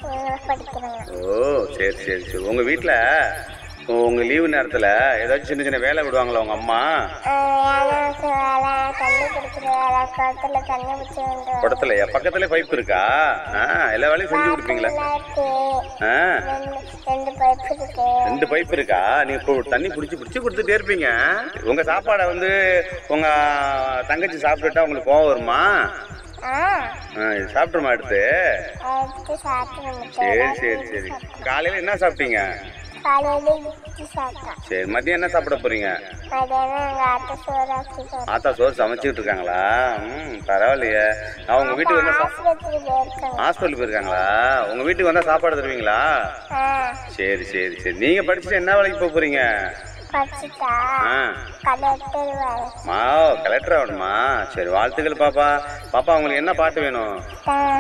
இவங்க படிக்கிறாங்க ஓ சரி சரி சரி உங்கள் வீட்டில் உங்கள் லீவு நேரத்தில் ஏதாச்சும் சின்ன சின்ன வேலை விடுவாங்களா உங்கள் அம்மா யானைக்கு வேலை தண்ணி குடிக்கிற வேலை குளத்துல தண்ணி பிடிச்சி வந்து குடத்துல பக்கத்துல பைப் இருக்கா ஆ எல்லா வேலையும் செஞ்சு கொடுப்பீங்களா இருக்கு ஆ ரெண்டு ரெண்டு பைப் இருக்கு ரெண்டு பைப் இருக்கா நீங்க இப்போ தண்ணி பிடிச்சி பிடிச்சி கொடுத்துட்டே இருப்பீங்க உங்க சாப்பாடை வந்து உங்க தங்கச்சி சாப்பிட்டுட்டா உங்களுக்கு கோவம் வருமா ஆ ஆ, இது சாப்பிட்டுருமா எடுத்து எடுத்து சாப்பிட்டு சரி சரி சரி காலையில என்ன சாப்பிட்டீங்க காலையில இட்லி சாப்பிட்டேன் சரி மதியம் என்ன சாப்பிட போறீங்க மதியானம் எங்க ஆட்ட சோறு ஆக்கி ஆத்தா சோறு சமைச்சிட்டு இருக்காங்களா ம் பரவாயில்லையே நான் உங்க வீட்டுக்கு வந்தா சா- ஆஸ்பத்திரி போயிருக்காங்க ஹாஸ்பிட்டல் போயிருக்காங்களா உங்க வீட்டுக்கு வந்தா சாப்பாடு தருவீங்களா ஆ சரி சரி சரி நீங்க படிச்சுட்டு என்ன வேலைக்கு போக போறீங்க படிச்சுட்டா ஆ கலெக்டர் வேலை மா கலெக்டர் ஆகணுமா சரி வாழ்த்துக்கள் பாப்பா பாப்பா உங்களுக்கு என்ன பாட்டு வேணும் தான்